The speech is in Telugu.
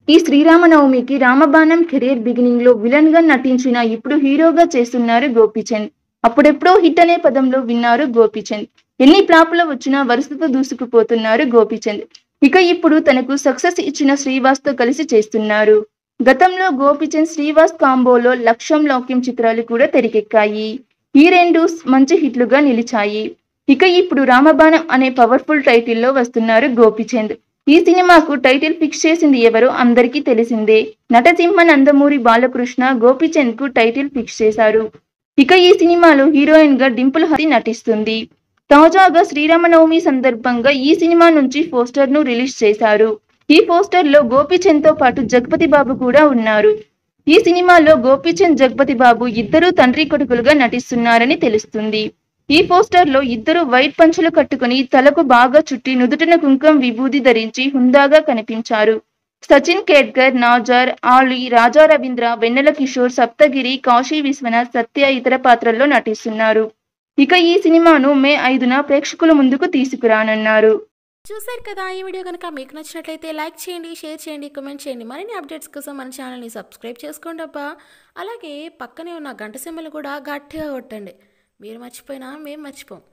ఈ శ్రీరామనవమికి రామబాణం కెరీర్ బిగినింగ్ లో విలన్ గా నటించిన ఇప్పుడు హీరోగా చేస్తున్నారు గోపీచంద్ అప్పుడెప్పుడో హిట్ అనే పదంలో విన్నారు గోపీచంద్ ఎన్ని ఫ్లాపులు వచ్చినా వరుసతో దూసుకుపోతున్నారు గోపీచంద్ ఇక ఇప్పుడు తనకు సక్సెస్ ఇచ్చిన శ్రీవాస్ తో కలిసి చేస్తున్నారు గతంలో గోపీచంద్ శ్రీవాస్ కాంబోలో లక్ష్యం లౌక్యం చిత్రాలు కూడా తెరకెక్కాయి ఈ రెండు మంచి హిట్లుగా నిలిచాయి ఇక ఇప్పుడు రామబాణం అనే పవర్ఫుల్ టైటిల్లో వస్తున్నారు గోపీచంద్ ఈ సినిమాకు టైటిల్ ఫిక్స్ చేసింది ఎవరో అందరికీ తెలిసిందే నటసింహ నందమూరి బాలకృష్ణ గోపీచంద్ కు టైటిల్ ఫిక్స్ చేశారు ఇక ఈ సినిమాలో హీరోయిన్ గా డింపుల్ హరి నటిస్తుంది తాజాగా శ్రీరామనవమి సందర్భంగా ఈ సినిమా నుంచి పోస్టర్ ను రిలీజ్ చేశారు ఈ పోస్టర్ లో గోపీచంద్ తో పాటు జగపతి బాబు కూడా ఉన్నారు ఈ సినిమాలో గోపీచంద్ జగపతి బాబు ఇద్దరు తండ్రి కొడుకులుగా నటిస్తున్నారని తెలుస్తుంది ఈ పోస్టర్ లో ఇద్దరు వైట్ పంచులు కట్టుకుని తలకు బాగా చుట్టి నుదుటిన కుంకుమ విభూది ధరించి హుందాగా కనిపించారు సచిన్ కేడ్కర్ నాజర్ ఆలీ రాజా రవీంద్ర వెన్నెల కిషోర్ సప్తగిరి కాశీ విశ్వనాథ్ సత్య ఇతర పాత్రల్లో నటిస్తున్నారు ఇక ఈ సినిమాను మే ఐదున ప్రేక్షకుల ముందుకు తీసుకురానున్నారు చూసారు కదా ఈ వీడియో కనుక మీకు నచ్చినట్లయితే లైక్ చేయండి షేర్ చేయండి కామెంట్ చేయండి మరిన్ని అప్డేట్స్ కోసం మన ఛానల్ని సబ్స్క్రైబ్ చేసుకోండి అబ్బా అలాగే పక్కనే ఉన్న గంట సింబల్ కూడా గట్టిగా కొట్టండి మీరు మర్చిపోయినా మేము మర్చిపోం